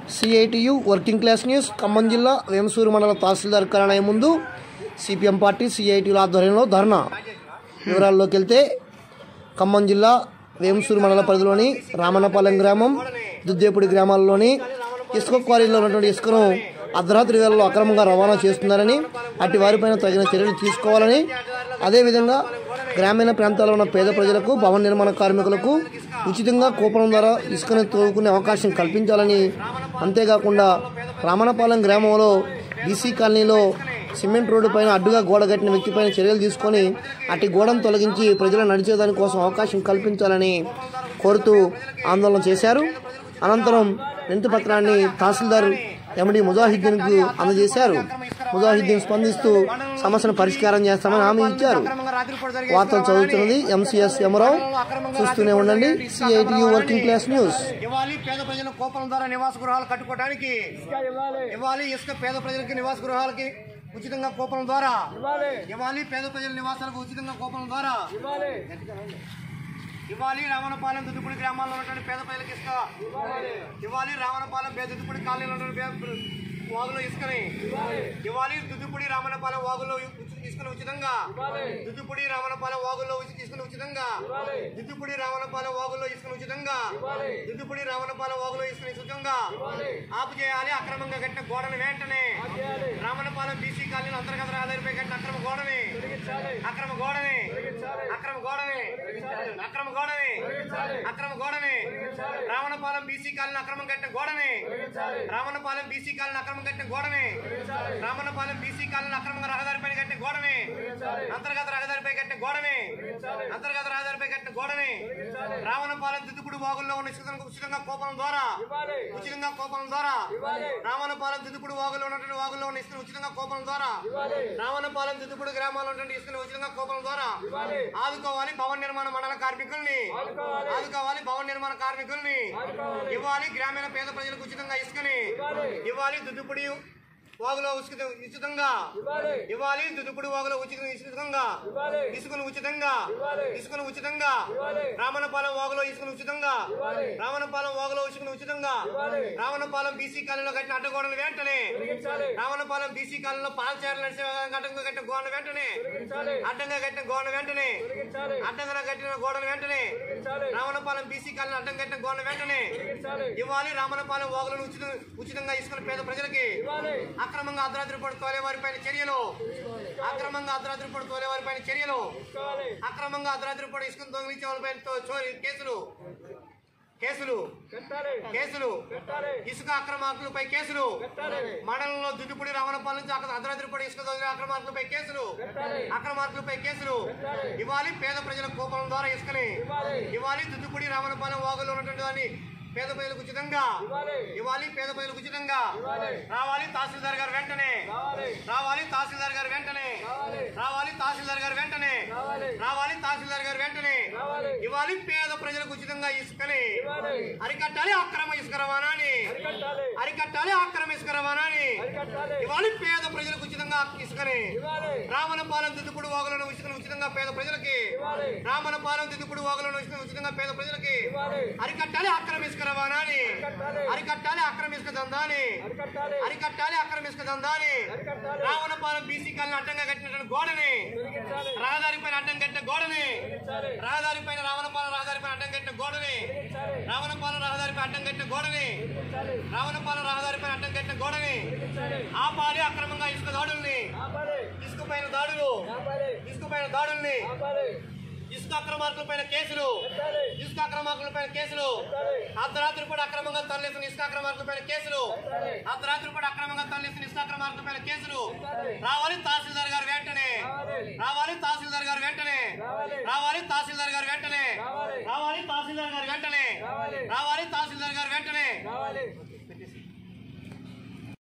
CITU working class news Khammam జిల్లా వేమసూరు మండల తహసీల్దార్ కార్యాలయం ముందు సిపిఎం పార్టీ సిఐటియుల ఆధ్వర్యంలో ధర్నా వివరాల్లోకి వెళ్తే ఖమ్మం జిల్లా వేమసూరు మండల పరిధిలోని రామన్నపాలెం గ్రామం దుద్దేపుడి గ్రామాల్లోని ఇసుక క్వారీలో ఉన్నటువంటి ఇసుకను అర్ధరాత్రి వేళలో అక్రమంగా రవాణా చేస్తున్నారని అట్టి వారిపైన తగిన చర్యలు తీసుకోవాలని అదేవిధంగా గ్రామీణ ప్రాంతాల్లో ఉన్న పేద ప్రజలకు భవన నిర్మాణ కార్మికులకు ఉచితంగా కూపనం ద్వారా ఇసుకను తోలుకునే అవకాశం కల్పించాలని అంతేకాకుండా రామనపాలెం గ్రామంలో బీసీ కాలనీలో సిమెంట్ రోడ్డు పైన అడ్డుగా గోడ కట్టిన వ్యక్తిపైన చర్యలు తీసుకొని అట్టి గోడను తొలగించి ప్రజలు నడిచేదాని కోసం అవకాశం కల్పించాలని కోరుతూ ఆందోళన చేశారు అనంతరం వినతి పత్రాన్ని తహసీల్దార్ ఎండి ముజాహిద్దీన్కు అందజేశారు ముజాహిద్దీన్ స్పందిస్తూ సమస్యను పరిష్కారం చేస్తామని హామీ ఇచ్చారు వార్తలు చదువుతున్నది ఎంసీఎస్ యమరావు చూస్తూనే ఉండండి సిఐటియు వర్కింగ్ క్లాస్ న్యూస్ ఇవ్వాలి పేద ప్రజల కోపం ద్వారా నివాస గృహాలు కట్టుకోవడానికి ఇవ్వాలి ఇసుక పేద ప్రజలకి నివాస గృహాలకి ఉచితంగా కోపం ద్వారా ఇవ్వాలి పేద ప్రజల నివాసాలకు ఉచితంగా కోపం ద్వారా ఇవ్వాలి రావణపాలెం దుద్దుపూడి గ్రామాల్లో ఉన్నటువంటి పేద ప్రజలకు ఇసుక ఇవ్వాలి రావణపాలెం పేద దుద్దుపూడి కాలనీలో ఉన్నటువంటి పేద- వాగులో ఇసుకని ఇవ్వాలి దుద్దుపూడి రామనపాలెం వాగులో ఉచి- ఇసుకను ఉచితంగా దుద్దుపూడి రామనపాలెం వాగుల్లో ఉచి- ఇసుకను ఉచితంగా దుద్దుపూడి రావణపాలెం వాగుల్లో ఇసుకను ఉచితంగా దుద్దుపూడి రావణపాలెం వాగులో ఇసుకను ఉచితంగా ఆపు చేయాలి అక్రమంగా కట్టిన గోడను వెంటనే రామనపాలెం బీసీ కాలనీ అంతర్గత రహదారిపై కట్టిన అక్రమ గోడని అక్రమ గోడని అక్రమ గోడని అక్రమ గోడని అక్రమ గోడని రావణపాలెం బీసీ కాలనీ అక్రమం కట్టిన గోడని రావణపాలెం బీసీ కాలనీ అక్రమం కట్టిన గోడని రామన్నపాలెం బీసీ కాలనీ అక్రమంగా రహదారిపై కట్టిన గోడని అంతర్గత రహదారిపై కట్టిన గోడని అంతర్గత రహదారిపై కట్టిన గోడని రావణపాలెం దిద్దుపుడు వాగుల్లో ఉన్న ఇసుకను ఉచితంగా కోపం ద్వారా ఉచితంగా కోపం ద్వారా రావణపాలెం దిద్దుపుడు వాగుల్లో ఉన్నటువంటి వాగుల్లో ఉన్న ఇసుకను ఉచితంగా కోపం ద్వారా రావణపాలెం దిద్దుపుడు గ్రామాల్లో ఉన్నటువంటి ఇసుకను ఉచితంగా కోపం ద్వారా ఆదుకోవాలి భవన నిర్మాణ మండల కార్మికుల్ని ఆదుకోవాలి భవన నిర్మాణ కార్మికుల్ని ఇవ్వాలి గ్రామీణ పేద ప్రజలకు ఉచితంగా ఇసుకని ఇవ్వాలి దుద్దుపుడి వాగులో ఉచిత ఉచితంగా ఇవ్వాలి దుద్దుపుడి వాగులో ఉచిత ఉచితంగా ఇసుకను ఉచితంగా ఇసుకను ఉచితంగా రామనపాలెం వాగులో ఇసుకను ఉచితంగా రామనపాలెం వాగులో ఇసుకను ఉచితంగా రావణపాలెం బీసీ కాలనీలో కట్టిన అడ్డగోడలు వెంటనే రావణపాలెం బీసీ కాలనీలో పాలచేరలు నడిచే అడ్డంగా కట్టిన గోడను వెంటనే అడ్డంగా కట్టిన గోడను వెంటనే అడ్డంగా కట్టిన గోడను వెంటనే రావణపాలెం బీసీ కాలనీ అడ్డం కట్టిన గోడను వెంటనే ఇవ్వాలి రామనపాలెం వాగులను ఉచిత ఉచితంగా ఇసుకున్న పేద ప్రజలకి అక్రమంగా అర్ధరాత్రి పడి తోలే వారిపైన చర్యలు అక్రమంగా అర్ధరాత్రి పడి తోలే వారిపైన చర్యలు అక్రమంగా అర్ధరాత్రి పడి ఇసుకను దొంగిలించే వాళ్ళపైన తో- చోరీ కేసులు కేసులు కేసులు ఇసుక అక్రమార్కులపై కేసులు మండలంలో దుద్దుపూడి రావణపాలెం నుంచి అక్కడ అర్ధరాత్రి పడి ఇసుక దొంగ అక్రమార్కులపై కేసులు అక్రమార్కులపై కేసులు ఇవ్వాలి పేద ప్రజల కోపం ద్వారా ఇసుకని ఇవ్వాలి దుద్దుపూడి రావణపాలెం వాగులో ఉన్నటువంటి దాన్ని పేద ప్రజలకు ఉచితంగా ఇవ్వాలి పేద ప్రజలకు ఉచితంగా రావాలి తహసీల్దార్ గారు వెంటనే రావాలి తహసీల్దార్ గారు వెంటనే రావాలి తహసీల్దార్ గారు వెంటనే రావాలి తహసీల్దార్ గారు వెంటనే ఇవ్వాలి పేద ప్రజలకు ఉచితంగా ఇసుకని అరికట్టాలి అక్రమ ఇసుక రవాణాని అరికట్టాలి అక్రమ ఇసుక రవాణాని ఇవ్వాలి పేద ప్రజలకు ఉచితంగా ఇసుకని రామనపాలెం దిద్దుపుడు వాగులను ఉచితంగా ఉచితంగా పేద ప్రజలకి రామనపాలెం దిద్దుపుడు వాగులను ఉచితంగా ఉచితంగా పేద ప్రజలకి అరికట్టాలి అక్రమ ఇసుక రవాణాని అరికట్టాలి అక్రమ ఇసుక దందాని అరికట్టాలి అక్రమ ఇసుక దందాని రావణపాలెం బీసీ కాలనీ అడ్డంగా కట్టినటువంటి గోడని రహదారి పైన అడ్డం కట్టిన గోడని రహదారి పైన రావణపాలెం రహదారి పైన అడ్డం కట్టిన గోడని రావణపాలెం రహదారి పైన అడ్డం కట్టిన గోడని రావణపాలెం రహదారి పైన అడ్డం కట్టిన గోడని ఆపాలి అక్రమంగా ఇసుక దాడుల్ని ఇసుక పైన దాడులు ఇసుక పైన దాడుల్ని ఇసుక అక్రమార్కుల పైన కేసులు ఇసుక అక్రమార్కుల పైన కేసులు అర్ధరాత్రి కూడా అక్రమంగా తరలిస్తున్న ఇసుక అక్రమార్కుల పైన కేసులు అర్ధరాత్రి కూడా అక్రమంగా తరలిస్తున్న ఇసుక అక్రమార్కుల పైన కేసులు రావాలి తహసీల్దార్ గారు వెంటనే రావాలి తహసీల్దార్ గారు వెంటనే రావాలి తహసీల్దార్ గారు వెంటనే రావాలి తహసీల్దార్ గారు వెంటనే రావాలి తహసీల్దార్ గారు వెంటనే